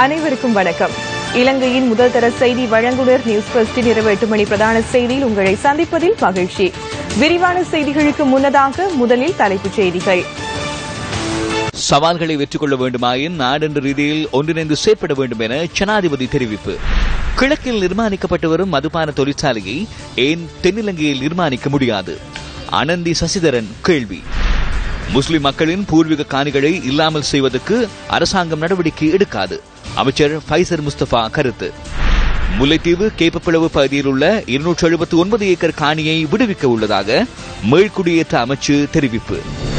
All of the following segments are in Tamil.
அனைவருக்கும் வணக்கம் இலங்கையின் முதல் தர செய்தி வழங்குனர் நியூஸ் ஃபர்ஸ்டின் இரவு எட்டு மணி பிரதான செய்தியில் உங்களை சந்திப்பதில் மகிழ்ச்சி விரிவான செய்திகளுக்கு முன்னதாக முதலில் தலைப்புச் செய்திகள் சவால்களை வெற்றி கொள்ள வேண்டுமாயின் நாடென்ற ரீதியில் ஒன்றிணைந்து செயற்பட வேண்டும் என ஜனாதிபதி தெரிவிப்பு கிழக்கில் நிர்மாணிக்கப்பட்டு வரும் மதுபான தொழிற்சாலையை ஏன் தென்னிலங்கையில் நிர்மாணிக்க முடியாது அனந்தி சசிதரன் கேள்வி முஸ்லிம் மக்களின் பூர்வீக காணிகளை இல்லாமல் செய்வதற்கு அரசாங்கம் நடவடிக்கை எடுக்காது அமைச்சர் ஃபைசர் முஸ்தபா கருத்து முல்லைத்தீவு கேப்பப்பிளவு பகுதியில் உள்ள இருநூற்று எழுபத்தி ஒன்பது ஏக்கர் காணியை விடுவிக்க உள்ளதாக மீள்குடியேற்ற அமைச்சு தெரிவிப்பு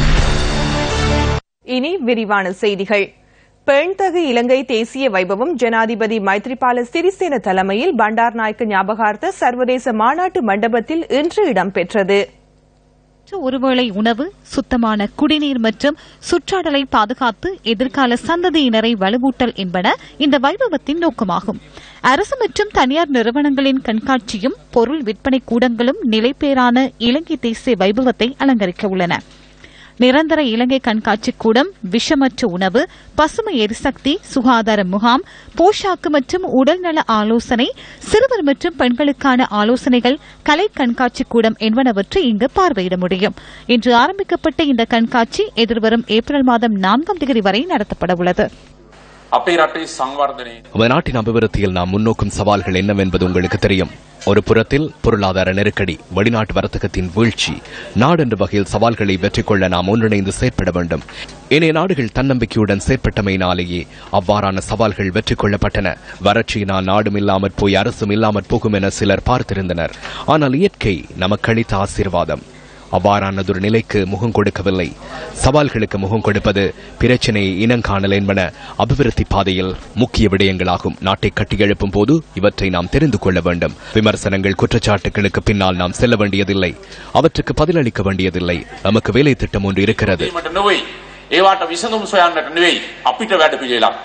இனி விரிவான செய்திகள் பெண்தகு இலங்கை தேசிய வைபவம் ஜனாதிபதி மைத்ரிபால சிறிசேன தலைமையில் பண்டார் நாயக்க ஞாபகார்த்த சர்வதேச மாநாட்டு மண்டபத்தில் இன்று இடம்பெற்றது ஒருவேளை உணவு சுத்தமான குடிநீர் மற்றும் சுற்றாடலை பாதுகாத்து எதிர்கால சந்ததியினரை வலுவூட்டல் என்பன இந்த வைபவத்தின் நோக்கமாகும் அரசு மற்றும் தனியார் நிறுவனங்களின் கண்காட்சியும் பொருள் விற்பனை கூடங்களும் நிலைப்பேறான இலங்கை தேசிய வைபவத்தை அலங்கரிக்க உள்ளன நிரந்தர இலங்கை கண்காட்சி கூடம் விஷமற்ற உணவு பசுமை எரிசக்தி சுகாதார முகாம் போஷாக்கு மற்றும் உடல்நல ஆலோசனை சிறுவர் மற்றும் பெண்களுக்கான ஆலோசனைகள் கலை கண்காட்சி கூடம் என்பனவற்றை இங்கு பார்வையிட முடியும் இன்று ஆரம்பிக்கப்பட்ட இந்த கண்காட்சி எதிர்வரும் ஏப்ரல் மாதம் நான்காம் தேதி வரை நடத்தப்பட உள்ளது අපේ රටේ සංවර්ධනය நாட்டின் அபிவிருத்தியில் நாம் முன்னோக்கும் சவால்கள் என்னவென்பது உங்களுக்கு தெரியும் ஒரு புறத்தில் பொருளாதார நெருக்கடி வெளிநாட்டு வர்த்தகத்தின் வீழ்ச்சி நாடென்ற வகையில் சவால்களை வெற்றி கொள்ள நாம் ஒன்றிணைந்து செயற்பட வேண்டும் இணைய நாடுகள் தன்னம்பிக்கையுடன் செயற்பட்டமையினாலேயே அவ்வாறான சவால்கள் வெற்றி கொள்ளப்பட்டன வறட்சியினால் நாடும் இல்லாமற் போய் அரசும் இல்லாமற் போகும் என சிலர் பார்த்திருந்தனர் ஆனால் இயற்கை நமக்கு அளித்த ஆசீர்வாதம் அவ்வாறானதொரு நிலைக்கு முகம் கொடுக்கவில்லை சவால்களுக்கு முகம் கொடுப்பது பிரச்சினையை இனங்காணல் என்பன அபிவிருத்தி பாதையில் முக்கிய விடயங்களாகும் நாட்டை கட்டியெழுப்பும் போது இவற்றை நாம் தெரிந்து கொள்ள வேண்டும் விமர்சனங்கள் குற்றச்சாட்டுகளுக்கு பின்னால் நாம் செல்ல வேண்டியதில்லை அவற்றுக்கு பதிலளிக்க வேண்டியதில்லை நமக்கு வேலை திட்டம் ஒன்று இருக்கிறது ීමට නොවෙයි. ඒවාට විසඳුම් සොයන්නට නෙවෙයි අපිට වැඩ පිළිලක්.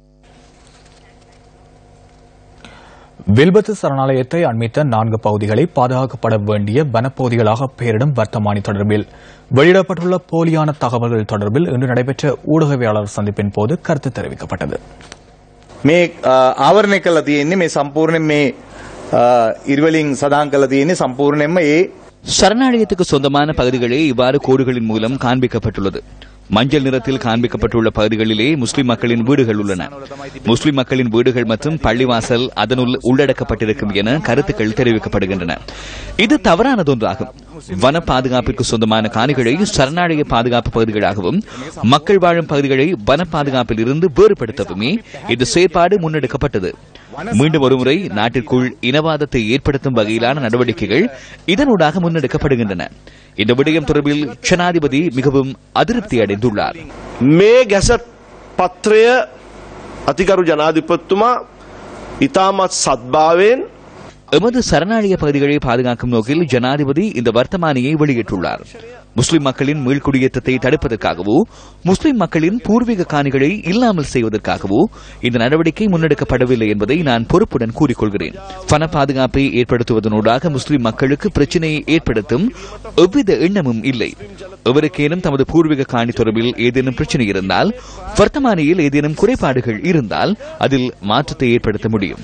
வில்பத்து சரணாலயத்தை அண்மித்த நான்கு பகுதிகளை பாதுகாக்கப்பட வேண்டிய வனப்பகுதிகளாக பெயரிடும் வர்த்தமானி தொடர்பில் வெளியிடப்பட்டுள்ள போலியான தகவல்கள் தொடர்பில் இன்று நடைபெற்ற ஊடகவியலாளர் சந்திப்பின் போது கருத்து தெரிவிக்கப்பட்டது මේ අ, ආවරණය කළා තියෙන්නේ මේ සම්පූර්ණයෙන් මේ අ, ඉර්වලින් සදාන් කළා තියෙන්නේ සම්පූර්ණයෙන්ම ඒ சரணாலயத்துக்கு சொந்தமான பகுதிகளே இவ்வாறு கோடுகளின் மூலம் காண்பிக்கப்பட்டுள்ளது மஞ்சள் நிறத்தில் காண்பிக்கப்பட்டுள்ள பகுதிகளிலே முஸ்லிம் மக்களின் வீடுகள் உள்ளன முஸ்லிம் மக்களின் வீடுகள் மற்றும் பள்ளிவாசல் அதனுள் உள்ளடக்கப்பட்டிருக்கும் என கருத்துக்கள் தெரிவிக்கப்படுகின்றன இது தவறானதொன்றாகும் வன பாதுகாப்பிற்கு சொந்தமான காணிகளை சரணாலய பாதுகாப்பு பகுதிகளாகவும் மக்கள் வாழும் பகுதிகளை வன பாதுகாப்பில் இருந்து வேறுபடுத்தவுமே இந்த செயற்பாடு முன்னெடுக்கப்பட்டது மீண்டும் ஒருமுறை நாட்டிற்குள் இனவாதத்தை ஏற்படுத்தும் வகையிலான நடவடிக்கைகள் இதனூடாக முன்னெடுக்கப்படுகின்றன இந்த விடயம் தொடர்பில் ஜனாதிபதி மிகவும் அதிருப்தி அடைந்துள்ளார் මේ ගැසට් පත්‍රය අතිකරු ජනාධිපත්තුමා ඉතාමත් සත්භාවයෙන් எமது சரணாலய பகுதிகளை பாதுகாக்கும் நோக்கில் ஜனாதிபதி இந்த வர்த்தமானியை வெளியிட்டுள்ளார் முஸ்லிம் மக்களின் மீள்குடியேற்றத்தை தடுப்பதற்காகவோ முஸ்லிம் மக்களின் பூர்வீக காணிகளை இல்லாமல் செய்வதற்காகவோ இந்த நடவடிக்கை முன்னெடுக்கப்படவில்லை என்பதை நான் பொறுப்புடன் கூறிக்கொள்கிறேன் வன பாதுகாப்பை ஏற்படுத்துவதனூடாக முஸ்லிம் மக்களுக்கு பிரச்சினையை ஏற்படுத்தும் எவ்வித எண்ணமும் இல்லை எவருக்கேனும் தமது பூர்வீக காணி தொடர்பில் ஏதேனும் பிரச்சனை இருந்தால் வர்த்தமானியில் ஏதேனும் குறைபாடுகள் இருந்தால் அதில் மாற்றத்தை ஏற்படுத்த முடியும்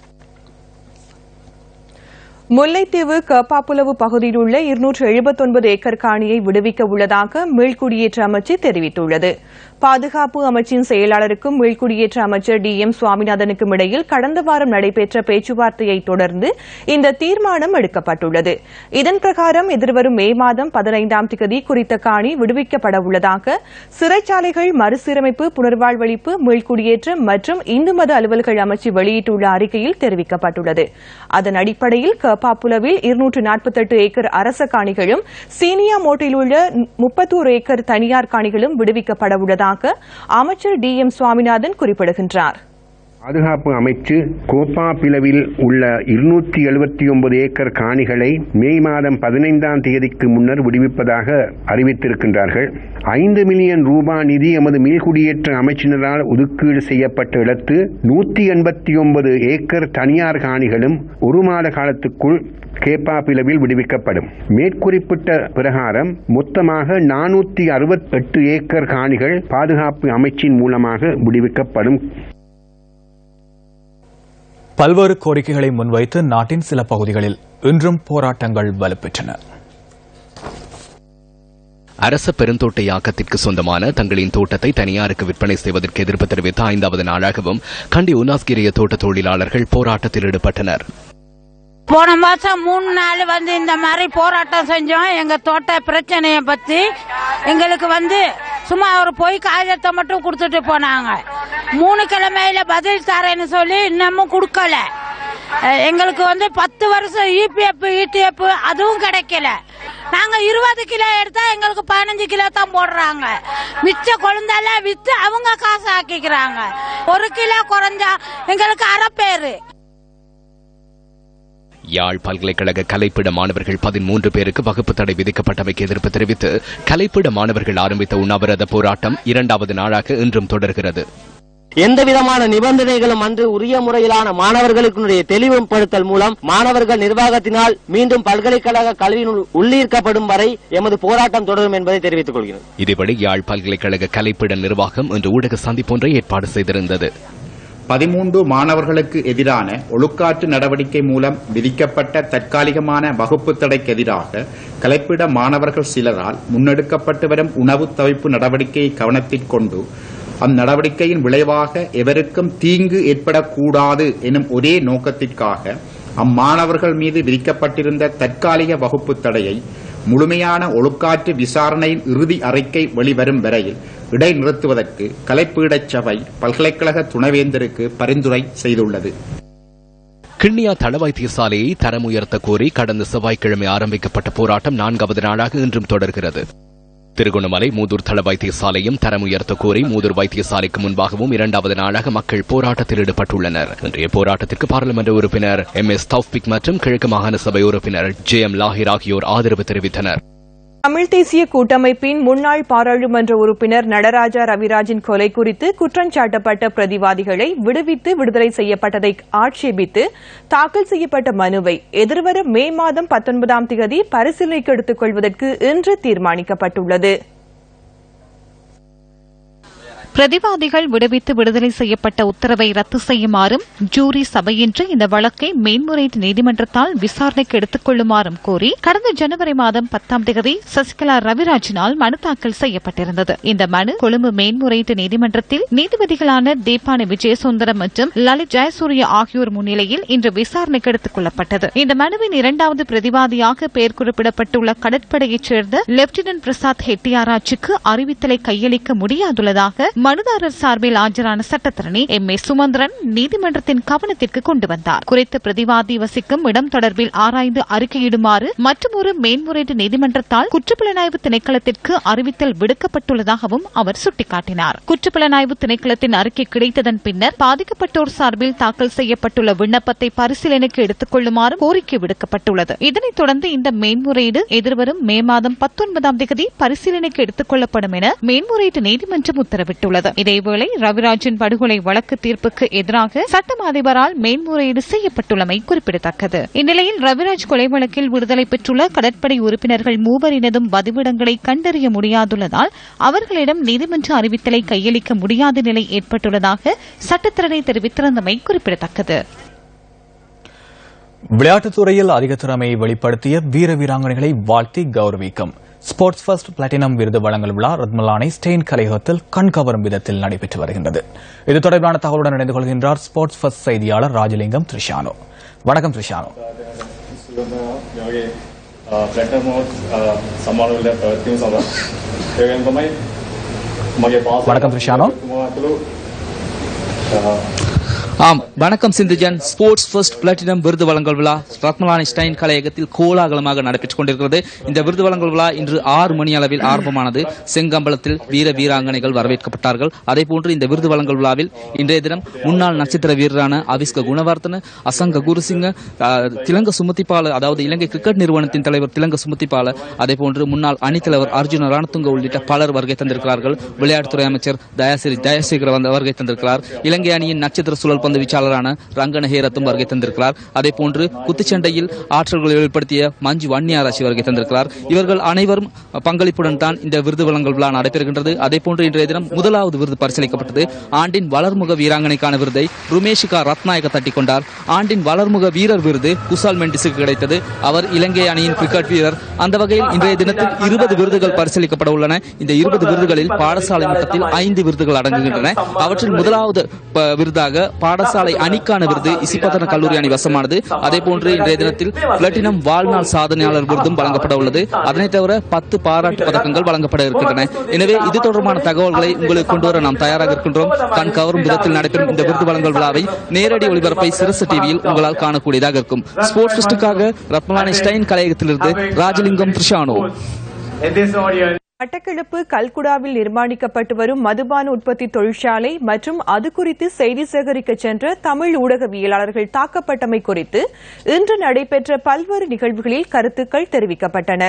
முல்லைத்தீவு கப்பாப்புலவு பகுதியில் உள்ள இருநூற்று எழுபத்தொன்பது ஏக்கர் காணியை விடுவிக்க உள்ளதாக மீள்குடியேற்ற அமைச்சு தெரிவித்துள்ளது பாதுகாப்பு அமைச்சின் செயலாளருக்கும் மீள்குடியேற்ற அமைச்சர் டி எம் சுவாமிநாதனுக்கும் இடையில் கடந்த வாரம் நடைபெற்ற பேச்சுவார்த்தையை தொடர்ந்து இந்த தீர்மானம் எடுக்கப்பட்டுள்ளது இதன் பிரகாரம் எதிர்வரும் மே மாதம் பதினைந்தாம் தேதி குறித்த காணி விடுவிக்கப்பட உள்ளதாக சிறைச்சாலைகள் மறுசீரமைப்பு புனர்வாழ்வளிப்பு மீள்குடியேற்றம் மற்றும் இந்து மத அலுவல்கள் அமைச்சு வெளியிட்டுள்ள அறிக்கையில் தெரிவிக்கப்பட்டுள்ளது அதன் அடிப்படையில் கப்பாப்புலவில் இருநூற்று நாற்பத்தெட்டு ஏக்கர் அரச காணிகளும் சீனியா மோட்டில் உள்ள முப்பத்தோரு ஏக்கர் தனியார் காணிகளும் விடுவிக்கப்பட உள்ளதாக அமைச்சர் டி எம் சுவாமிநாதன் குறிப்பிடுகின்றார் பாதுகாப்பு அமைச்சு கோப்பா பிளவில் உள்ள இருநூற்றி எழுபத்தி ஒன்பது ஏக்கர் காணிகளை மே மாதம் பதினைந்தாம் தேதிக்கு முன்னர் விடுவிப்பதாக அறிவித்திருக்கின்றார்கள் ஐந்து மில்லியன் ரூபாய் நிதி எமது மீள்குடியேற்ற அமைச்சினரால் ஒதுக்கீடு செய்யப்பட்ட இடத்து நூற்றி எண்பத்தி ஒன்பது ஏக்கர் தனியார் காணிகளும் ஒரு மாத காலத்துக்குள் கேப்பா பிளவில் விடுவிக்கப்படும் மேற்குறிப்பிட்ட பிரகாரம் மொத்தமாக நானூற்றி அறுபத்தெட்டு ஏக்கர் காணிகள் பாதுகாப்பு அமைச்சின் மூலமாக விடுவிக்கப்படும் பல்வேறு கோரிக்கைகளை முன்வைத்து நாட்டின் சில பகுதிகளில் இன்றும் போராட்டங்கள் வலுப்பெற்றன அரச பெருந்தோட்ட இயக்கத்திற்கு சொந்தமான தங்களின் தோட்டத்தை தனியாருக்கு விற்பனை செய்வதற்கு எதிர்ப்பு தெரிவித்த ஐந்தாவது நாளாகவும் கண்டி உன்னாஸ்கிரிய தோட்ட தொழிலாளர்கள் போராட்டத்தில் ஈடுபட்டனர் போன மாசம் மூணு நாள் வந்து இந்த மாதிரி போராட்டம் செஞ்சோம் எங்க தோட்ட பிரச்சனைய பத்தி எங்களுக்கு வந்து சும்மா அவர் போய் காகிதத்தை மட்டும் கொடுத்துட்டு போனாங்க மூணு கிழமையில பதில் தரேன்னு சொல்லி இன்னமும் கொடுக்கல அஹ் எங்களுக்கு வந்து பத்து வருஷம் இபிஎஃப் இடிஎஃப் அதுவும் கிடைக்கல நாங்க இருபது கிலோ எடுத்தா எங்களுக்கு பதினஞ்சு கிலோ தான் போடுறாங்க மிச்ச கொழுந்தெல்லாம் வித்து அவங்க காசு ஆக்கிக்கிறாங்க ஒரு கிலோ குறைஞ்சா எங்களுக்கு அரை பேரு யாழ் பல்கலைக்கழக கலைப்பிட மாணவர்கள் பதிமூன்று பேருக்கு வகுப்பு தடை விதிக்கப்பட்டமைக்கு எதிர்ப்பு தெரிவித்து கலைப்பிட மாணவர்கள் ஆரம்பித்த உண்ணாவிரத போராட்டம் இரண்டாவது நாளாக இன்றும் தொடர்கிறது எந்த விதமான நிபந்தனைகளும் அன்று உரிய முறையிலான மாணவர்களுக்குடைய தெளிவுபடுத்தல் மூலம் மாணவர்கள் நிர்வாகத்தினால் மீண்டும் பல்கலைக்கழக கல்வியினுள் உள்ளீர்க்கப்படும் வரை எமது போராட்டம் தொடரும் என்பதை தெரிவித்துக் கொள்கிறேன் இதேபடி யாழ் பல்கலைக்கழக கலைப்பிட நிர்வாகம் இன்று ஊடக சந்திப்பொன்றை ஏற்பாடு செய்திருந்தது பதிமூன்று மாணவர்களுக்கு எதிரான ஒழுக்காற்று நடவடிக்கை மூலம் விதிக்கப்பட்ட தற்காலிகமான வகுப்பு தடைக்கு எதிராக கலைப்பிட மாணவர்கள் சிலரால் முன்னெடுக்கப்பட்டு வரும் உணவு தவிப்பு நடவடிக்கையை கவனத்தில் கொண்டு அந்நடவடிக்கையின் விளைவாக எவருக்கும் தீங்கு ஏற்படக்கூடாது எனும் ஒரே நோக்கத்திற்காக அம்மாணவர்கள் மீது விதிக்கப்பட்டிருந்த தற்காலிக வகுப்பு தடையை முழுமையான ஒழுக்காற்று விசாரணையின் இறுதி அறிக்கை வெளிவரும் வரையில் இடைநிறுத்துவதற்கு கலைப்பீடச் சபை பல்கலைக்கழக துணைவேந்தருக்கு பரிந்துரை செய்துள்ளது கிண்ணியா தள வைத்தியசாலையை தரம் உயர்த்த கோரி கடந்த செவ்வாய்க்கிழமை ஆரம்பிக்கப்பட்ட போராட்டம் நான்காவது நாளாக இன்றும் தொடர்கிறது திருகோணமலை மூதூர் தள வைத்தியசாலையும் தரம் உயர்த்த கோரி மூதூர் வைத்தியசாலைக்கு முன்பாகவும் இரண்டாவது நாளாக மக்கள் போராட்டத்தில் ஈடுபட்டுள்ளனர் இன்றைய போராட்டத்திற்கு பாராளுமன்ற உறுப்பினர் எம் எஸ் தௌஃபிக் மற்றும் கிழக்கு மாகாண சபை உறுப்பினர் ஜே எம் லாஹிர் ஆகியோர் ஆதரவு தெரிவித்தனர் தமிழ் தேசிய கூட்டமைப்பின் முன்னாள் பாராளுமன்ற உறுப்பினர் நடராஜா ரவிராஜின் கொலை குறித்து குற்றஞ்சாட்டப்பட்ட பிரதிவாதிகளை விடுவித்து விடுதலை செய்யப்பட்டதை ஆட்சேபித்து தாக்கல் செய்யப்பட்ட மனுவை எதிர்வரும் மே மாதம் பத்தொன்பதாம் தேதி பரிசீலனைக்கு எடுத்துக் கொள்வதற்கு இன்று தீர்மானிக்கப்பட்டுள்ளது பிரதிவாதிகள் விடுவித்து விடுதலை செய்யப்பட்ட உத்தரவை ரத்து செய்யுமாறும் ஜூரி சபையின்றி இந்த வழக்கை மேன்முறையீட்டு நீதிமன்றத்தால் விசாரணைக்கு எடுத்துக் கொள்ளுமாறும் கோரி கடந்த ஜனவரி மாதம் பத்தாம் தேதி சசிகலா ரவிராஜினால் மனு தாக்கல் செய்யப்பட்டிருந்தது இந்த மனு கொழும்பு மேன்முறையீட்டு நீதிமன்றத்தில் நீதிபதிகளான தேப்பானி விஜயசுந்தரம் மற்றும் லலித் ஜெயசூரிய ஆகியோர் முன்னிலையில் இன்று விசாரணைக்கு எடுத்துக் கொள்ளப்பட்டது இந்த மனுவின் இரண்டாவது பிரதிவாதியாக பெயர் குறிப்பிடப்பட்டுள்ள கடற்படையைச் சேர்ந்த லெப்டினன்ட் பிரசாத் ஹெட்டியாராஜுக்கு அறிவித்தலை கையளிக்க முடியாதுள்ளதாக மனுதாரர் சார்பில் ஆஜரான சட்டத்தரணி எம் ஏ சுமந்திரன் நீதிமன்றத்தின் கவனத்திற்கு கொண்டு வந்தார் குறித்த பிரதிவாதி வசிக்கும் இடம் தொடர்பில் ஆராய்ந்து அறிக்கையிடுமாறு மற்றொரு மேன்முறையீட்டு நீதிமன்றத்தால் குற்றப்புலனாய்வு திணைக்களத்திற்கு அறிவித்தல் விடுக்கப்பட்டுள்ளதாகவும் அவர் சுட்டிக்காட்டினார் குற்றப்புலனாய்வு திணைக்களத்தின் அறிக்கை கிடைத்ததன் பின்னர் பாதிக்கப்பட்டோர் சார்பில் தாக்கல் செய்யப்பட்டுள்ள விண்ணப்பத்தை பரிசீலனைக்கு எடுத்துக் கொள்ளுமாறு கோரிக்கை விடுக்கப்பட்டுள்ளது இதனைத் தொடர்ந்து இந்த மேன்முறையீடு எதிர்வரும் மே மாதம் பத்தொன்பதாம் தேதி பரிசீலனைக்கு எடுத்துக் கொள்ளப்படும் என மேன்முறையீட்டு நீதிமன்றம் உத்தரவிட்டுள்ளது இதேவேளை ரவிராஜின் படுகொலை வழக்கு தீர்ப்புக்கு எதிராக சட்டம் அதிபரால் மேன்முறையீடு செய்யப்பட்டுள்ளமை குறிப்பிடத்தக்கது இந்நிலையில் ரவிராஜ் கொலை வழக்கில் விடுதலை பெற்றுள்ள கடற்படை உறுப்பினர்கள் மூவரினதும் வதிவிடங்களை கண்டறிய முடியாதுள்ளதால் அவர்களிடம் நீதிமன்ற அறிவித்தலை கையளிக்க முடியாத நிலை ஏற்பட்டுள்ளதாக சட்டத்திறனை தெரிவித்திருந்தமை குறிப்பிடத்தக்கது விளையாட்டுத் துறையில் அதிக திறமையை வெளிப்படுத்திய வீர வீராங்கனைகளை வாழ்த்தி கௌரவிக்கும் ஸ்போர்ட்ஸ் ஃபர்ஸ்ட் பிளாட்டினம் விருது வழங்கல் விழா ரத்மலானை ஸ்டெயின் கலையகத்தில் கண்கவரும் விதத்தில் நடைபெற்று வருகின்றது இது தொடர்பான தகவலுடன் இணைந்து கொள்கின்றார் ஸ்போர்ட்ஸ் ஃபர்ஸ்ட் செய்தியாளர் ராஜலிங்கம் த்ரிஷானோ வணக்கம் த்ரிஷானோ வணக்கம் த்ரிஷானோ ஆம் வணக்கம் சிந்துஜன் ஸ்போர்ட்ஸ் ஃபர்ஸ்ட் பிளாட்டினம் விருது வழங்கல் விழா ரத்மலானி ஸ்டைன் கலையகத்தில் கோலாகலமாக நடைபெற்றுக் கொண்டிருக்கிறது இந்த விருது வழங்கல் விழா இன்று ஆறு மணி அளவில் ஆரம்பமானது செங்கம்பலத்தில் வீர வீராங்கனைகள் வரவேற்கப்பட்டார்கள் அதேபோன்று இந்த விருது வழங்கல் விழாவில் இன்றைய தினம் முன்னாள் நட்சத்திர வீரரான அவிஸ்க குணவர்த்தன அசங்க குருசிங்க அஹ், திலங்க சுமதிபால அதாவது இலங்கை கிரிக்கெட் நிறுவனத்தின் தலைவர் திலங்க சுமதிபால அதேபோன்று முன்னாள் அணித்தலைவர் அர்ஜுன ரணதுங்க உள்ளிட்ட பலர் வருகை தந்திருக்கிறார்கள் விளையாட்டுத்துறை அமைச்சர் தயாசிரி ஜெயசேகர் வந்து வருகை தந்திருக்கிறார் இலங்கை அணியின் நட்சத்திர சுழல் கால்பந்து வீச்சாளரான ரங்கன ஹேரத்தும் வருகை தந்திருக்கிறார் அதே போன்று குத்துச்சண்டையில் ஆற்றல்களை வெளிப்படுத்திய மஞ்சு வன்னியாராசி வருகை தந்திருக்கிறார் இவர்கள் அனைவரும் பங்களிப்புடன் தான் இந்த விருது வழங்கல் விழா நடைபெறுகின்றது அதே போன்று இன்றைய தினம் முதலாவது விருது பரிசீலிக்கப்பட்டது ஆண்டின் வளர்முக வீராங்கனைக்கான விருதை ருமேஷிகா ரத்நாயக தட்டிக் கொண்டார் ஆண்டின் வளர்முக வீரர் விருது குசால் மெண்டிஸுக்கு கிடைத்தது அவர் இலங்கை அணியின் கிரிக்கெட் வீரர் அந்த வகையில் இன்றைய தினத்தில் இருபது விருதுகள் பரிசீலிக்கப்பட உள்ளன இந்த இருபது விருதுகளில் பாடசாலை மட்டத்தில் ஐந்து விருதுகள் அடங்குகின்றன அவற்றில் முதலாவது ப- விருதாக பாடசாலை அணிக்கான விருது இசிப்பதன கல்லூரி அணி வசமானது அதே போன்று இன்றைய தினத்தில் பிளாட்டினம் வாழ்நாள் சாதனையாளர் விருதும் வழங்கப்பட உள்ளது அதனைத் தவிர பத்து பாராட்டு பதக்கங்கள் வழங்கப்பட இருக்கின்றன எனவே இது தொடர்பான தகவல்களை உங்களுக்கு கொண்டு வர நாம் தயாராக இருக்கின்றோம் கண் கவரும் விதத்தில் நடைபெறும் இந்த விருது வழங்கல் விழாவை நேரடி ஒளிபரப்பை சிறசு டிவியில் உங்களால் காணக்கூடியதாக இருக்கும் ஸ்போர்ட்ஸ் ஃபெஸ்டுக்காக ரத்மலானி ஸ்டைன் கலையகத்திலிருந்து ராஜலிங்கம் திரிஷானோ மட்டக்களப்பு கல்குடாவில் நிர்மாணிக்கப்பட்டு வரும் மதுபான உற்பத்தி தொழிற்சாலை மற்றும் அது குறித்து செய்தி சேகரிக்க சென்ற தமிழ் ஊடகவியலாளர்கள் தாக்கப்பட்டமை குறித்து இன்று நடைபெற்ற பல்வேறு நிகழ்வுகளில் கருத்துக்கள் தெரிவிக்கப்பட்டன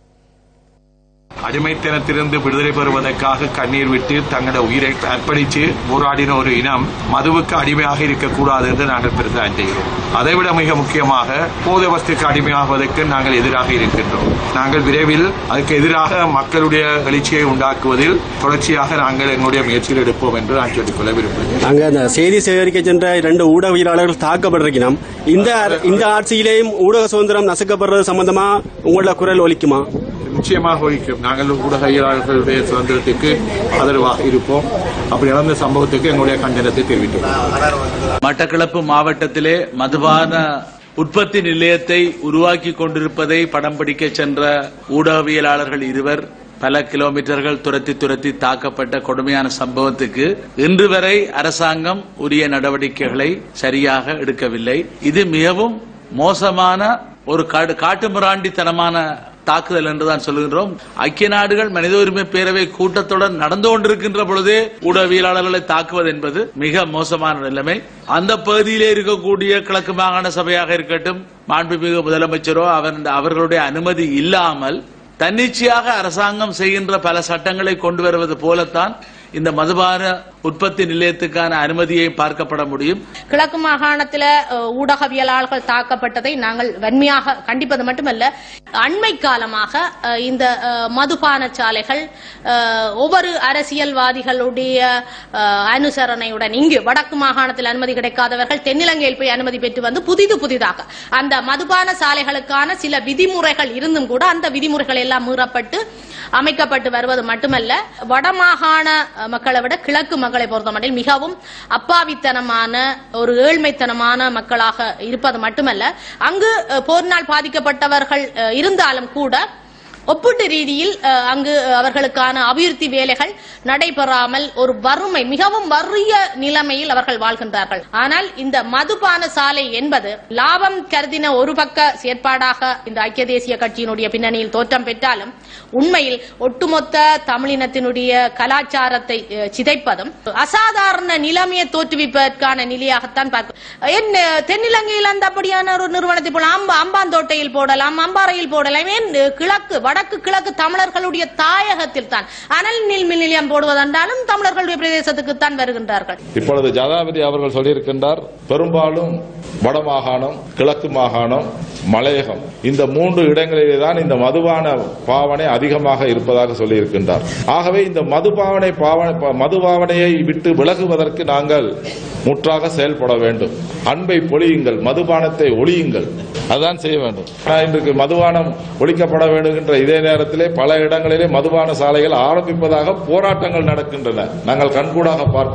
அடிமைத்தனத்திலிருந்து விடுதலை பெறுவதற்காக கண்ணீர் விட்டு தங்களோட உயிரை அர்ப்பணித்து போராடின ஒரு இனம் மதுவுக்கு அடிமையாக இருக்கக்கூடாது என்று நாங்கள் பிரச்சாரம் செய்கிறோம் அதைவிட மிக முக்கியமாக போதவஸ்துக்கு அடிமையாகுவதற்கு நாங்கள் எதிராக இருக்கின்றோம் நாங்கள் விரைவில் அதுக்கு எதிராக மக்களுடைய எழுச்சியை உண்டாக்குவதில் தொடர்ச்சியாக நாங்கள் எங்களுடைய முயற்சிகள் எடுப்போம் என்று நான் சொல்லிக்கொள்ள விரும்புகிறேன் அங்க அந்த செய்தி சேகரிக்க சென்ற இரண்டு ஊடகவியலாளர்கள் தாக்கப்படுறோம் இந்த இந்த ஆட்சியிலேயும் ஊடக சுதந்திரம் நசுக்கப்படுறது சம்பந்தமா உங்களோட குரல் ஒலிக்குமா நிச்சயமாக ஒழிக்கும் நாங்கள் ஊடகவியலாளர்களுடைய சுதந்திரத்துக்கு ஆதரவாக இருப்போம் அப்படி நடந்த சம்பவத்துக்கு எங்களுடைய கண்டனத்தை தெரிவித்துள்ளோம் மட்டக்களப்பு மாவட்டத்திலே மதுபான உற்பத்தி நிலையத்தை உருவாக்கி கொண்டிருப்பதை படம் பிடிக்க சென்ற ஊடகவியலாளர்கள் இருவர் பல கிலோமீட்டர்கள் துரத்தி துரத்தி தாக்கப்பட்ட கொடுமையான சம்பவத்துக்கு இன்று வரை அரசாங்கம் உரிய நடவடிக்கைகளை சரியாக எடுக்கவில்லை இது மிகவும் மோசமான ஒரு காடு காட்டுமிராண்டித்தனமான தாக்குதல் என்றுதான் சொல்லுகின்றோம் ஐக்கிய நாடுகள் மனித உரிமை பேரவை கூட்டத்துடன் நடந்து கொண்டிருக்கின்ற பொழுதே ஊடகவியலாளர்களை தாக்குவது என்பது மிக மோசமான நிலைமை அந்த பகுதியிலே இருக்கக்கூடிய கிழக்கு மாகாண சபையாக இருக்கட்டும் மாண்புமிகு முதலமைச்சரோ அவர் அவர்களுடைய அனுமதி இல்லாமல் தன்னிச்சையாக அரசாங்கம் செய்கின்ற பல சட்டங்களை கொண்டு வருவது போலத்தான் இந்த மதுபான உற்பத்தி நிலையத்துக்கான அனுமதியை பார்க்கப்பட முடியும் கிழக்கு மாகாணத்தில் ஊடகவியலாளர்கள் தாக்கப்பட்டதை நாங்கள் வன்மையாக கண்டிப்பது மட்டுமல்ல அண்மை காலமாக அஹ், இந்த அஹ், மதுபான சாலைகள் அஹ், ஒவ்வொரு அரசியல்வாதிகளுடைய அஹ், அனுசரணையுடன் இங்கு வடக்கு மாகாணத்தில் அனுமதி கிடைக்காதவர்கள் தென்னிலங்கையில் போய் அனுமதி பெற்று வந்து புதிது புதிதாக அந்த மதுபான சாலைகளுக்கான சில விதிமுறைகள் இருந்தும் கூட அந்த விதிமுறைகள் எல்லாம் மீறப்பட்டு அமைக்கப்பட்டு வருவது மட்டுமல்ல வடமாகாண அஹ், மக்களை விட கிழக்கு மக்களை பொறுத்தமட்டில் மிகவும் அப்பாவித்தனமான ஒரு ஏழ்மைத்தனமான மக்களாக இருப்பது மட்டுமல்ல அங்கு அஹ், போரினால் பாதிக்கப்பட்டவர்கள் அஹ், இருந்தாலும் கூட ஒப்பீட்டு ரீதியில் அஹ், அங்கு அவர்களுக்கான அபிவிருத்தி வேலைகள் நடைபெறாமல் ஒரு வறுமை மிகவும் வறிய நிலைமையில் அவர்கள் வாழ்கின்றார்கள் ஆனால் இந்த மதுபான சாலை என்பது லாபம் கருதின ஒரு பக்க செயற்பாடாக இந்த ஐக்கிய தேசிய கட்சியினுடைய பின்னணியில் தோற்றம் பெற்றாலும் உண்மையில் ஒட்டுமொத்த தமிழினத்தினுடைய கலாச்சாரத்தை அஹ், சிதைப்பதும் அசாதாரண நிலைமையை தோற்றுவிப்பதற்கான நிலையாகத்தான் பார்க்க என்ன தென்னிலங்கையில் அந்த அப்படியான ஒரு நிறுவனத்தை போல அம்பா அம்பாந்தோட்டையில் போடலாம் அம்பாறையில் போடலாம் ஏன் கிழக்கு வடக்கு கிழக்கு தமிழர்களுடைய தாயகத்தில் தான் அனல் நீல் மின் நிலையம் போடுவதென்றாலும் தமிழர்களுடைய பிரதேசத்துக்கு தான் வருகின்றார்கள் இப்பொழுது ஜனாதிபதி அவர்கள் சொல்லியிருக்கின்றார் பெரும்பாலும் வடமாகாணம் கிழக்கு மாகாணம் மலையகம் இந்த மூன்று இடங்களிலே தான் இந்த மதுபான பாவனை அதிகமாக இருப்பதாக சொல்லியிருக்கின்றார் ஆகவே இந்த மதுபாவனை பாவனை ப- மதுபாவனையை விட்டு விலகுவதற்கு நாங்கள் முற்றாக செயல்பட வேண்டும் அன்பை பொழியுங்கள் மதுபானத்தை ஒழியுங்கள் அதுதான் செய்ய வேண்டும் ஆனால் இன்றைக்கு மதுபானம் ஒழிக்கப்பட வேண்டுகின்ற இதே நேரத்திலே பல இடங்களிலே மதுபான சாலைகள் ஆரம்பிப்பதாக போராட்டங்கள் நடக்கின்றன நாங்கள் கண்கூடாக பார்க்கிறோம்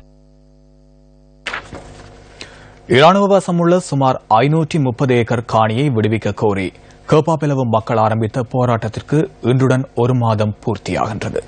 இராணுவ வசமுள்ள சுமார் ஐநூற்றி முப்பது ஏக்கர் காணியை விடுவிக்க கோரி கேப்பாப்பிலவு மக்கள் ஆரம்பித்த போராட்டத்திற்கு இன்றுடன் ஒரு மாதம் பூர்த்தியாகின்றது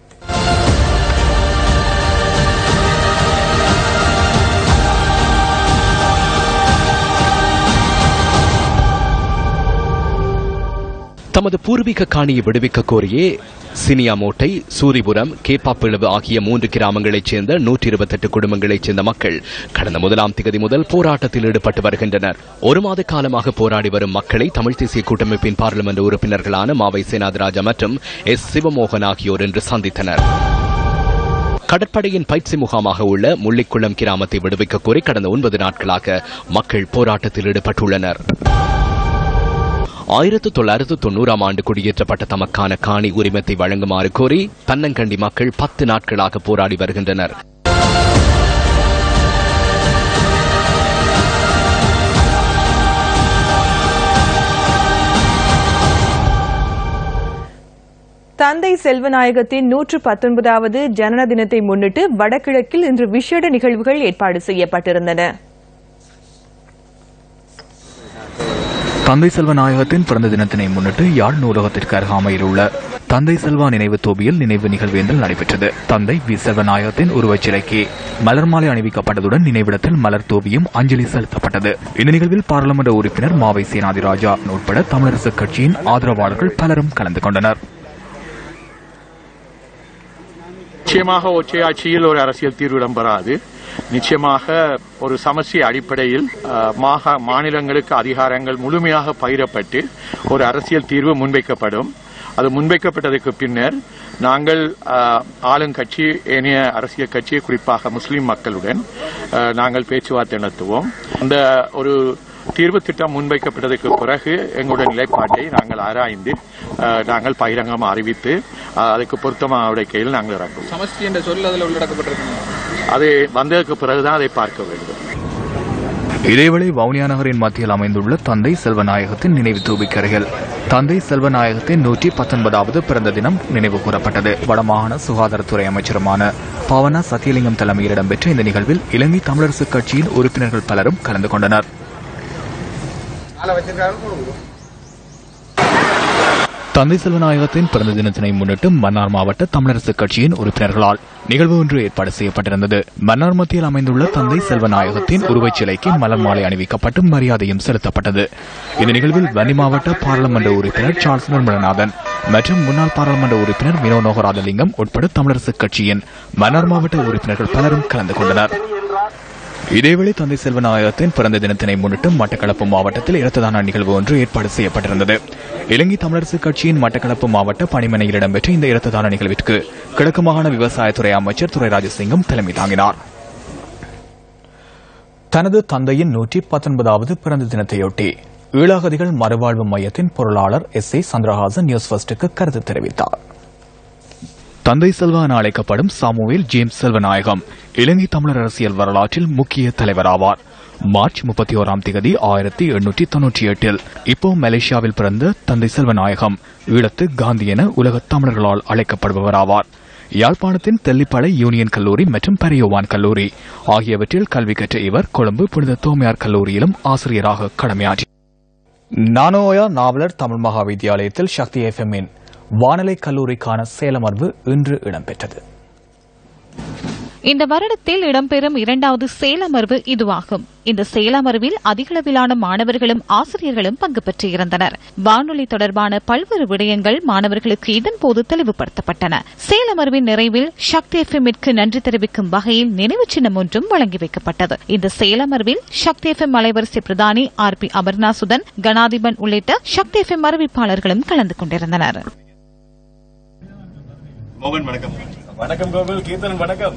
தமது பூர்வீக காணியை விடுவிக்க கோரியே சினியாமோட்டை சூரிபுரம் கேப்பாப்பிளவு ஆகிய மூன்று கிராமங்களைச் சேர்ந்த நூற்றி இருபத்தெட்டு குடும்பங்களைச் சேர்ந்த மக்கள் கடந்த முதலாம் திகதி முதல் போராட்டத்தில் ஈடுபட்டு வருகின்றனர் ஒரு மாத காலமாக போராடி வரும் மக்களை தமிழ் தேசிய கூட்டமைப்பின் பாராளுமன்ற உறுப்பினர்களான மாவை சேனாதிராஜா மற்றும் எஸ் சிவமோகன் ஆகியோர் இன்று சந்தித்தனர் கடற்படையின் பயிற்சி முகாமாக உள்ள முள்ளிக்குளம் கிராமத்தை விடுவிக்க கோரி கடந்த ஒன்பது நாட்களாக மக்கள் போராட்டத்தில் ஈடுபட்டுள்ளனர் ஆயிரத்து தொள்ளாயிரத்து தொண்ணூறாம் ஆண்டு குடியேற்றப்பட்ட தமக்கான காணி உரிமத்தை வழங்குமாறு கோரி தன்னங்கண்டி மக்கள் பத்து நாட்களாக போராடி வருகின்றனர் தந்தை செல்வநாயகத்தின் நூற்று பத்தொன்பதாவது ஜனன தினத்தை முன்னிட்டு வடகிழக்கில் இன்று விசேட நிகழ்வுகள் ஏற்பாடு செய்யப்பட்டிருந்தன தந்தை செல்வநாயகத்தின் பிறந்த தினத்தினை முன்னிட்டு யாழ் நூலகத்திற்கு அருகாமையில் உள்ள தந்தை செல்வா நினைவு தோபியில் நினைவு நிகழ்வேந்தல் நடைபெற்றது தந்தை வி செல்வநாயகத்தின் உருவச் சிலைக்கு மலர் மாலை அணிவிக்கப்பட்டதுடன் நினைவிடத்தில் மலர் தோபியும் அஞ்சலி செலுத்தப்பட்டது இந்த நிகழ்வில் பாராளுமன்ற உறுப்பினர் மாவை சேனாதிராஜா உட்பட தமிழரசுக் கட்சியின் ஆதரவாளர்கள் பலரும் கலந்து கொண்டனர் நிச்சயமாக ஒற்றையாட்சியில் ஒரு அரசியல் தீர்வு இடம்பெறாது நிச்சயமாக ஒரு சமஸ்டி அடிப்படையில் அஹ், மாக மாநிலங்களுக்கு அதிகாரங்கள் முழுமையாக பகிரப்பட்டு ஒரு அரசியல் தீர்வு முன்வைக்கப்படும் அது முன்வைக்கப்பட்டதற்கு பின்னர் நாங்கள் அஹ், ஆளுங்கட்சி ஏனைய அரசியல் கட்சி குறிப்பாக முஸ்லிம் மக்களுடன் அஹ், நாங்கள் பேச்சுவார்த்தை நடத்துவோம் அந்த ஒரு தீர்வு திட்டம் முன்வைக்கப்பட்டதற்கு பிறகு எங்களுடைய நிலைப்பாட்டை நாங்கள் ஆராய்ந்து அஹ், நாங்கள் பகிரங்கமாக அறிவித்து அஹ், அதுக்கு பொருத்தமான நடவடிக்கையில் நாங்கள் இறங்குவோம் சமஷ்டி என்ற சொல் அதில் உள்ளடக்கப்பட்டிருக்கு அது வந்ததற்கு பிறகுதான் அதை பார்க்க வேண்டும் இதேவேளை வவுனியா நகரின் மத்தியில் அமைந்துள்ள தந்தை செல்வநாயகத்தின் நினைவு தூபிக்கு அருகில் தந்தை செல்வநாயகத்தின் நூற்றி பத்தொன்பதாவது பிறந்த தினம் நினைவு கூறப்பட்டது வடமாகாண சுகாதாரத்துறை அமைச்சருமான பவனா சத்தியலிங்கம் தலைமையில் இடம்பெற்ற இந்த நிகழ்வில் இலங்கை தமிழரசுக் கட்சியின் உறுப்பினர்கள் பலரும் கலந்து கொண்டனர் தந்தை செல்வநாயகத்தின் பிறந்த தினத்தினை முன்னிட்டு மன்னார் மாவட்ட தமிழரசுக் கட்சியின் உறுப்பினர்களால் நிகழ்வு ஒன்று ஏற்பாடு செய்யப்பட்டிருந்தது மன்னார் மத்தியில் அமைந்துள்ள தந்தை செல்வநாயகத்தின் உருவச் சிலைக்கு மலர் மாலை அணிவிக்கப்பட்டு மரியாதையும் செலுத்தப்பட்டது இந்த நிகழ்வில் வன்னி மாவட்ட பாராளுமன்ற உறுப்பினர் சார்ல்ஸ் நிர்மலநாதன் மற்றும் முன்னாள் பாராளுமன்ற உறுப்பினர் வினோ நோகராதலிங்கம் உட்பட தமிழரசுக் கட்சியின் மன்னார் மாவட்ட உறுப்பினர்கள் பலரும் கலந்து கொண்டனர் இதேவேளை தந்தை செல்வநாயகத்தின் பிறந்த தினத்தினை முன்னிட்டு மட்டக்களப்பு மாவட்டத்தில் இரத்ததான நிகழ்வு ஒன்று ஏற்பாடு செய்யப்பட்டிருந்தது இலங்கை தமிழரசுக் கட்சியின் மட்டக்களப்பு மாவட்ட பணிமனையில் இடம்பெற்ற இந்த இரத்ததான நிகழ்விற்கு கிழக்கு மாகாண விவசாயத்துறை அமைச்சர் துரை ராஜசிங்கம் தலைமை தாங்கினார் தனது தந்தையின் நூற்றி பத்தொன்பதாவது பிறந்த தினத்தையொட்டி ஈழாகதிகள் மறுவாழ்வு மையத்தின் பொருளாளர் எஸ் ஏ சந்திரஹாசன் நியூஸ் ஃபர்ஸ்டுக்கு கருத்து தெரிவித்தார் தந்தை செல்வா என அழைக்கப்படும் சாமுவேல் ஜேம்ஸ் செல்வநாயகம் இலங்கை தமிழர் அரசியல் வரலாற்றில் முக்கிய தலைவராவார் மார்ச் முப்பத்தி ஓராம் திகதி ஆயிரத்தி எண்ணூற்றி தொன்னூற்றி எட்டில் இப்போ மலேசியாவில் பிறந்த தந்தை செல்வநாயகம் ஈழத்து காந்தி என உலகத் தமிழர்களால் அழைக்கப்படுபவராவார் யாழ்ப்பாணத்தின் தெல்லிப்பளை யூனியன் கல்லூரி மற்றும் பரியோவான் கல்லூரி ஆகியவற்றில் கல்வி கற்ற இவர் கொழும்பு புனித தோமையார் கல்லூரியிலும் ஆசிரியராக கடமையாற்றி நானோயா நாவலர் தமிழ் மகா வித்தியாலயத்தில் சக்தி எஃப்எம்மின் வானிலை கல்லூரிக்கான சேலமர்வு இன்று இடம்பெற்றது இந்த வருடத்தில் இடம்பெறும் இரண்டாவது சேலமர்வு இதுவாகும் இந்த சேலமர்வில் அதிகளவிலான மாணவர்களும் ஆசிரியர்களும் பங்கு பெற்றிருந்தனர் வானொலி தொடர்பான பல்வேறு விடயங்கள் மாணவர்களுக்கு இதன்போது தெளிவுபடுத்தப்பட்டன சேலமர்வின் நிறைவில் சக்தி எஃப்எம்மிற்கு நன்றி தெரிவிக்கும் வகையில் நினைவு சின்னம் ஒன்றும் வழங்கி வைக்கப்பட்டது இந்த சேலமர்வில் சக்தி எஃப்எம் அலைவரிசை பிரதானி ஆர் பி அபர்ணாசுதன் கணாதிபன் உள்ளிட்ட சக்தி எஃப்எம் அறிவிப்பாளர்களும் கலந்து கொண்டிருந்தனர் மோகன் வணக்கம் வணக்கம் கோகுல் கீர்த்தன் வணக்கம்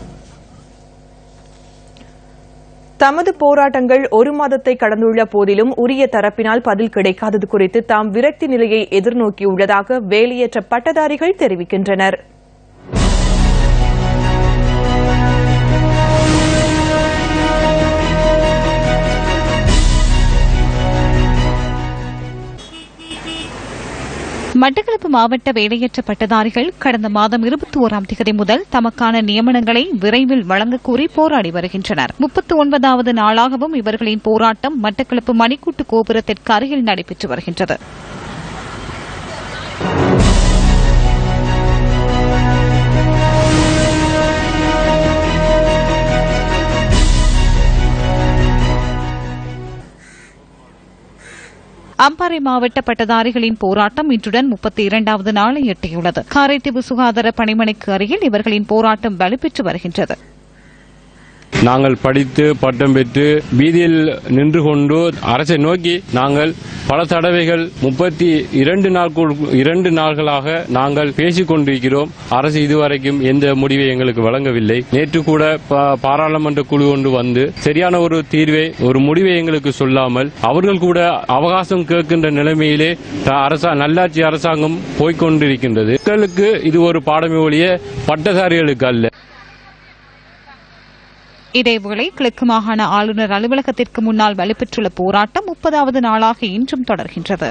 தமது போராட்டங்கள் ஒரு மாதத்தை கடந்துள்ள போதிலும் உரிய தரப்பினால் பதில் கிடைக்காதது குறித்து தாம் விரக்தி நிலையை எதிர்நோக்கியுள்ளதாக வேலையற்ற பட்டதாரிகள் தெரிவிக்கின்றனர் மட்டக்களப்பு மாவட்ட வேலையற்ற பட்டதாரிகள் கடந்த மாதம் இருபத்தி ஓராம் தேதி முதல் தமக்கான நியமனங்களை விரைவில் வழங்கக் கோரி போராடி வருகின்றனர் முப்பத்தி ஒன்பதாவது நாளாகவும் இவர்களின் போராட்டம் மட்டக்களப்பு மணிக்கூட்டு கோபுரத்திற்கு அருகில் நடைபெற்று வருகின்றது அம்பாறை மாவட்ட பட்டதாரிகளின் போராட்டம் இன்றுடன் முப்பத்தி இரண்டாவது நாளை எட்டியுள்ளது காரைதீவு சுகாதார பணிமனைக்கு அருகில் இவர்களின் போராட்டம் வலுப்பெற்று வருகின்றது நாங்கள் படித்து பட்டம் பெற்று வீதியில் நின்று கொண்டு அரசை நோக்கி நாங்கள் பல தடவைகள் முப்பத்தி இரண்டு நாட்கள் இரண்டு நாள்களாக நாங்கள் பேசிக் கொண்டிருக்கிறோம் அரசு இதுவரைக்கும் எந்த முடிவை எங்களுக்கு வழங்கவில்லை நேற்று கூட பா- பாராளுமன்ற குழு கொண்டு வந்து சரியான ஒரு தீர்வை ஒரு முடிவை எங்களுக்கு சொல்லாமல் அவர்கள் கூட அவகாசம் கேட்கின்ற நிலைமையிலே த- அரசா நல்லாட்சி அரசாங்கம் போய்க்கொண்டிருக்கின்றது மக்களுக்கு இது ஒரு பாடமே ஒழிய பட்டதாரிகளுக்கு அல்ல இதேவேளை கிழக்கு மாகாண ஆளுநர் அலுவலகத்திற்கு முன்னால் வலுப்பெற்றுள்ள போராட்டம் முப்பதாவது நாளாக இன்றும் தொடர்கின்றது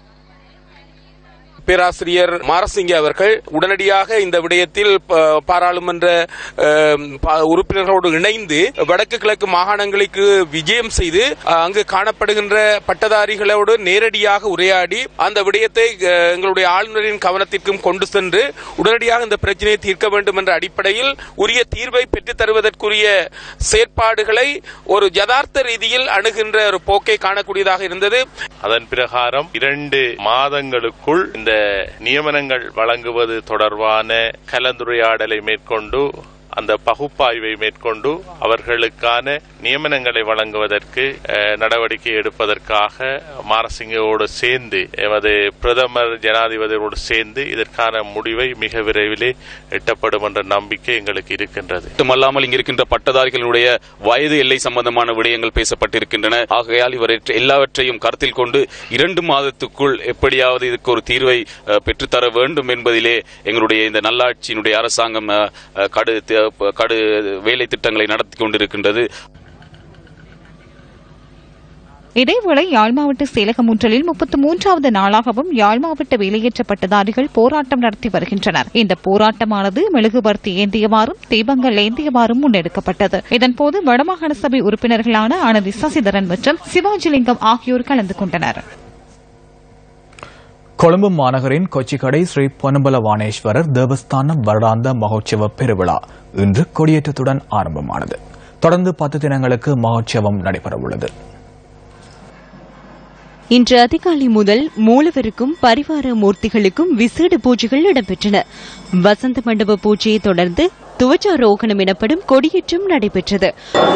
பேராசிரியர் மாரசிங்க அவர்கள் உடனடியாக இந்த விடயத்தில் ப- பாராளுமன்ற அஹ், ப- உறுப்பினர்களோடு இணைந்து வடக்கு கிழக்கு மாகாணங்களுக்கு விஜயம் செய்து அஹ், அங்கு காணப்படுகின்ற பட்டதாரிகளோடு நேரடியாக உரையாடி அந்த விடயத்தை அஹ், எங்களுடைய ஆளுநரின் கவனத்திற்கும் கொண்டு சென்று உடனடியாக இந்த பிரச்சனையை தீர்க்க வேண்டும் என்ற அடிப்படையில் உரிய தீர்வை பெற்றுத் தருவதற்குரிய செயற்பாடுகளை ஒரு யதார்த்த ரீதியில் அணுகின்ற ஒரு போக்கை காணக்கூடியதாக இருந்தது அதன் பிரகாரம் இரண்டு மாதங்களுக்குள் இந்த நியமனங்கள் வழங்குவது தொடர்பான கலந்துரையாடலை மேற்கொண்டு அந்த பகுப்பாய்வை மேற்கொண்டு அவர்களுக்கான நியமனங்களை வழங்குவதற்கு அஹ், நடவடிக்கை எடுப்பதற்காக மாரசிங்கோடு சேர்ந்து எமது பிரதமர் ஜனாதிபதியோடு சேர்ந்து இதற்கான முடிவை மிக விரைவிலே எட்டப்படும் என்ற நம்பிக்கை எங்களுக்கு இருக்கின்றது மட்டுமல்லாமல் இங்க இருக்கின்ற பட்டதாரிகளுடைய வயது எல்லை சம்பந்தமான விடயங்கள் பேசப்பட்டிருக்கின்றன ஆகையால் இவர் எல்லாவற்றையும் கருத்தில் கொண்டு இரண்டு மாதத்துக்குள் எப்படியாவது இதுக்கு ஒரு தீர்வை அஹ், பெற்றுத்தர வேண்டும் என்பதிலே எங்களுடைய இந்த நல்லாட்சியினுடைய அரசாங்கம் அஹ், அஹ், கடு த- கடு வேலை திட்டங்களை நடத்தி கொண்டிருக்கின்றது இதேவேளை யாழ் மாவட்ட செயலகம் ஒன்றலில் முப்பத்தி மூன்றாவது நாளாகவும் யாழ் மாவட்ட வேலையேற்ற பட்டதாரிகள் போராட்டம் நடத்தி வருகின்றனர் இந்த போராட்டமானது மெழுகுபர்த்தி ஏந்தியவாறும் தீபங்கள் ஏந்தியவாறும் முன்னெடுக்கப்பட்டது இதன்போது வடமாகாண சபை உறுப்பினர்களான அனதி சசிதரன் மற்றும் சிவாஜிலிங்கம் ஆகியோர் கலந்து கொண்டனர் கொழும்பு மாநகரின் கொச்சிக்கடை ஸ்ரீ பொன்னம்பல வாணேஸ்வரர் தேவஸ்தானம் வருடாந்த மகோற்சவ பெருவிழா இன்று கொடியேற்றத்துடன் ஆரம்பமானது தொடர்ந்து பத்து தினங்களுக்கு மகோற்சவம் நடைபெறவுள்ளது இன்று அதிகாலை முதல் மூலவருக்கும் பரிவார மூர்த்திகளுக்கும் விசேட பூஜைகள் இடம்பெற்றன வசந்த மண்டப பூஜையை தொடர்ந்து துவச்சாரோகணம் எனப்படும் கொடியேற்றம் நடைபெற்றது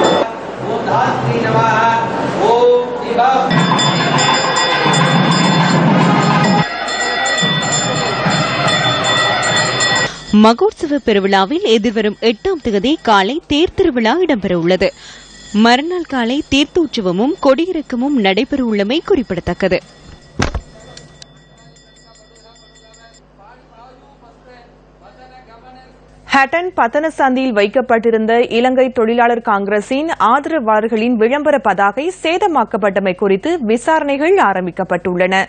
மகோற்சவ பெருவிழாவில் எதிர்வரும் எட்டாம் தேதி காலை தேர் திருவிழா இடம்பெறவுள்ளது மறுநாள் காலை தீர்த்தோற்சவமும் கொடியிறக்கமும் நடைபெறவுள்ளமை குறிப்பிடத்தக்கது ஹட்டன் பத்தன சந்தியில் வைக்கப்பட்டிருந்த இலங்கை தொழிலாளர் காங்கிரசின் ஆதரவாளர்களின் விளம்பர பதாகை சேதமாக்கப்பட்டமை குறித்து விசாரணைகள் ஆரம்பிக்கப்பட்டுள்ளன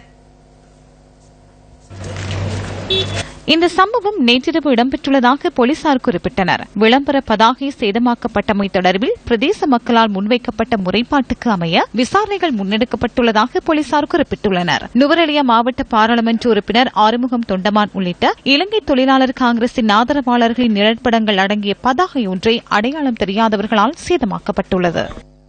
இந்த சம்பவம் நேற்றிரவு இடம்பெற்றுள்ளதாக போலீசார் குறிப்பிட்டனர் விளம்பர பதாகை சேதமாக்கப்பட்டமை தொடர்பில் பிரதேச மக்களால் முன்வைக்கப்பட்ட முறைப்பாட்டுக்கு அமைய விசாரணைகள் முன்னெடுக்கப்பட்டுள்ளதாக போலீசார் குறிப்பிட்டுள்ளனர் நுவரெலியா மாவட்ட பாராளுமன்ற உறுப்பினர் ஆறுமுகம் தொண்டமான் உள்ளிட்ட இலங்கை தொழிலாளர் காங்கிரசின் ஆதரவாளர்களின் நிழற்படங்கள் அடங்கிய பதாகை ஒன்றை அடையாளம் தெரியாதவர்களால் சேதமாக்கப்பட்டுள்ளது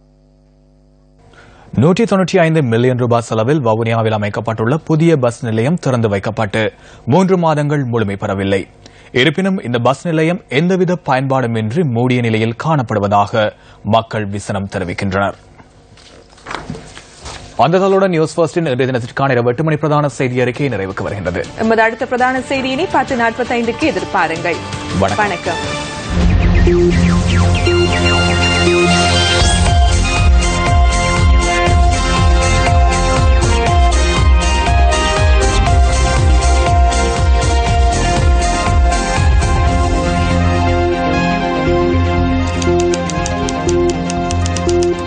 நூற்றி தொன்னூற்றி ஐந்து மில்லியன் ரூபாய் செலவில் வவுனியாவில் அமைக்கப்பட்டுள்ள புதிய பஸ் நிலையம் திறந்து வைக்கப்பட்டு மூன்று மாதங்கள் முழுமை பெறவில்லை இருப்பினும் இந்த பஸ் நிலையம் எந்தவித பயன்பாடுமின்றி மூடிய நிலையில் காணப்படுவதாக மக்கள் விசனம் தெரிவிக்கின்றனர் அந்தகளுடன் நியூஸ் ஃபர்ஸ்டின் இன்றைய தினத்திற்கான இரவு எட்டு மணி பிரதான செய்தி அறிக்கை நிறைவுக்கு வருகின்றது எமது அடுத்த பிரதான செய்தியினை பத்து நாற்பத்தைந்துக்கு எதிர்பாருங்கள் வணக்கம். வணக்கம்